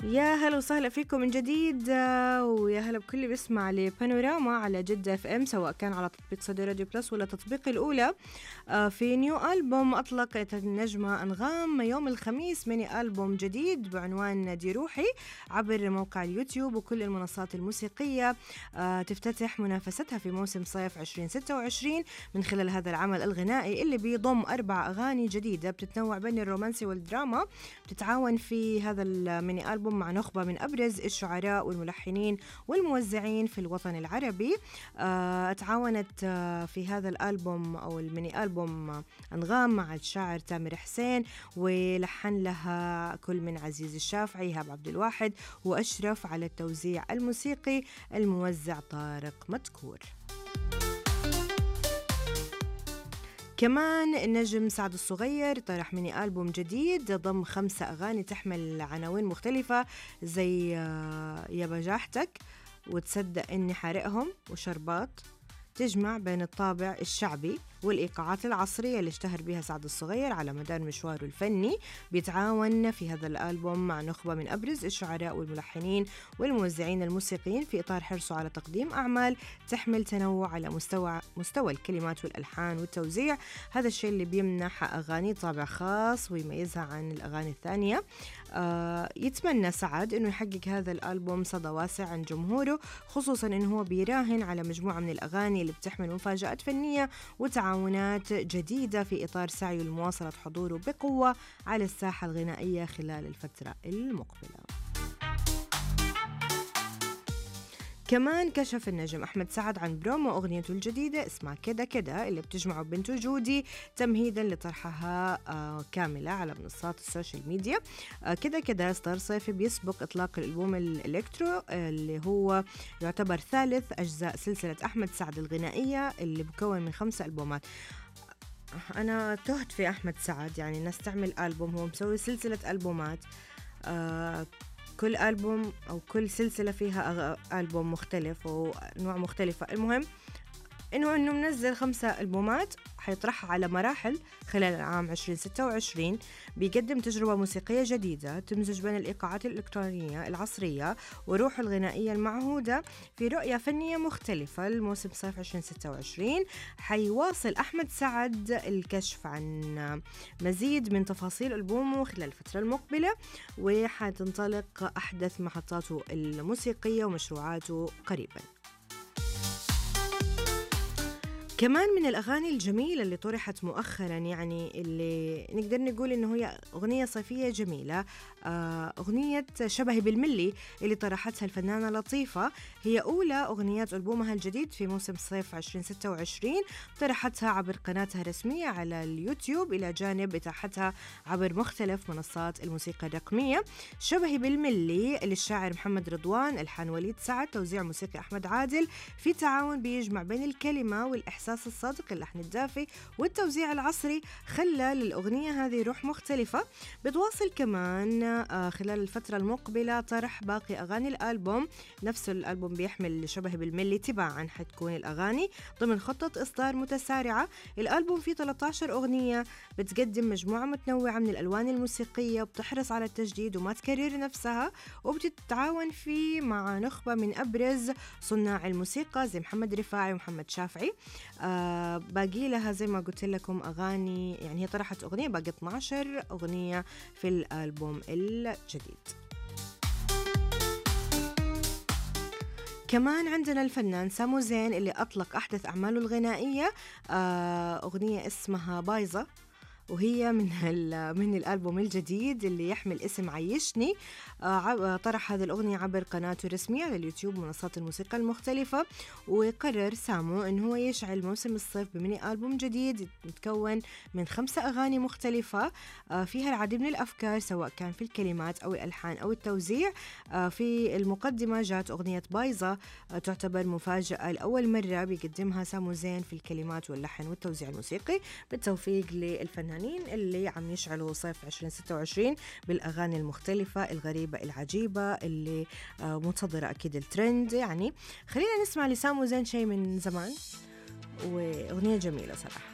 يا هلا وسهلا فيكم من جديد آه، ويا هلا بكل اللي بيسمع لبانوراما على جدة اف ام سواء كان على تطبيق صدى راديو بلس ولا تطبيق الأولى آه، في نيو ألبوم أطلقت النجمة أنغام يوم الخميس ميني ألبوم جديد بعنوان دي روحي عبر موقع اليوتيوب وكل المنصات الموسيقية آه، تفتتح منافستها في موسم صيف 2026 من خلال هذا العمل الغنائي اللي بيضم أربع أغاني جديدة بتتنوع بين الرومانسي والدراما بتتعاون في هذا الميني ألبوم مع نخبة من أبرز الشعراء والملحنين والموزعين في الوطن العربي آه، تعاونت آه، في هذا الألبوم أو الميني ألبوم أنغام مع الشاعر تامر حسين ولحن لها كل من عزيز الشافعي هاب عبد الواحد وأشرف على التوزيع الموسيقي الموزع طارق مدكور كمان النجم سعد الصغير طرح ميني ألبوم جديد ضم خمسة أغاني تحمل عناوين مختلفة زي آه، يا بجاحتك وتصدق إني حارقهم وشربات تجمع بين الطابع الشعبي والإيقاعات العصرية اللي اشتهر بها سعد الصغير على مدار مشواره الفني بيتعاون في هذا الألبوم مع نخبة من أبرز الشعراء والملحنين والموزعين الموسيقيين في إطار حرصه على تقديم أعمال تحمل تنوع على مستوى مستوى الكلمات والألحان والتوزيع هذا الشيء اللي بيمنح أغاني طابع خاص ويميزها عن الأغاني الثانية آه يتمنى سعد أنه يحقق هذا الألبوم صدى واسع عند جمهوره خصوصا أنه هو بيراهن على مجموعة من الأغاني اللي بتحمل مفاجآت فنية وتعاونات جديدة في إطار سعيه لمواصلة حضوره بقوة على الساحة الغنائية خلال الفترة المقبلة كمان كشف النجم أحمد سعد عن برومو أغنيته الجديدة اسمها كده كده اللي بتجمعه بنته جودي تمهيدا لطرحها آه كاملة على منصات السوشيال ميديا آه كده كده إصدار صيفي بيسبق إطلاق الألبوم الإلكترو آه اللي هو يعتبر ثالث أجزاء سلسلة أحمد سعد الغنائية اللي بكون من خمسة ألبومات أنا تهت في أحمد سعد يعني الناس تعمل ألبوم هو مسوي سلسلة ألبومات آه كل ألبوم أو كل سلسلة فيها ألبوم مختلف وأنواع مختلفة المهم إنه إنه منزل خمسة ألبومات حيطرحها على مراحل خلال العام 2026 بيقدم تجربة موسيقية جديدة تمزج بين الإيقاعات الإلكترونية العصرية وروح الغنائية المعهودة في رؤية فنية مختلفة لموسم صيف 2026 حيواصل أحمد سعد الكشف عن مزيد من تفاصيل ألبومه خلال الفترة المقبلة وحتنطلق أحدث محطاته الموسيقية ومشروعاته قريباً كمان من الأغاني الجميلة اللي طرحت مؤخرا يعني اللي نقدر نقول إنه هي أغنية صيفية جميلة آه، أغنية شبهي بالملي اللي طرحتها الفنانة لطيفة هي أولى أغنيات ألبومها الجديد في موسم صيف 2026 طرحتها عبر قناتها الرسمية على اليوتيوب إلى جانب إتاحتها عبر مختلف منصات الموسيقى الرقمية شبهي بالملي للشاعر محمد رضوان الحان وليد سعد توزيع موسيقي أحمد عادل في تعاون بيجمع بين الكلمة والإحساس الإحساس الصادق اللحن الدافي والتوزيع العصري خلى للأغنية هذه روح مختلفة بتواصل كمان آه، خلال الفترة المقبلة طرح باقي أغاني الألبوم نفس الألبوم بيحمل شبه بالملي تباعا حتكون الأغاني ضمن خطة إصدار متسارعة الألبوم فيه 13 أغنية بتقدم مجموعة متنوعة من الألوان الموسيقية وبتحرص على التجديد وما تكرر نفسها وبتتعاون فيه مع نخبة من أبرز صناع الموسيقى زي محمد رفاعي ومحمد شافعي آه باقي لها زي ما قلت لكم أغاني يعني هي طرحت أغنية باقي 12 أغنية في الألبوم الجديد كمان عندنا الفنان سامو زين اللي أطلق أحدث أعماله الغنائية آه أغنية اسمها بايظة وهي من من الالبوم الجديد اللي يحمل اسم عيشني آه، طرح هذه الاغنيه عبر قناته الرسميه على اليوتيوب ومنصات الموسيقى المختلفه وقرر سامو انه هو يشعل موسم الصيف بميني البوم جديد متكون من خمسه اغاني مختلفه آه، فيها العديد من الافكار سواء كان في الكلمات او الالحان او التوزيع آه، في المقدمه جات اغنيه بايظه تعتبر مفاجاه لاول مره بيقدمها سامو زين في الكلمات واللحن والتوزيع الموسيقي بالتوفيق للفنان الفنانين اللي عم يشعلوا صيف 2026 بالأغاني المختلفة الغريبة العجيبة اللي آه، منتظرة أكيد الترند يعني خلينا نسمع لسامو زين شيء من زمان وأغنية جميلة صراحة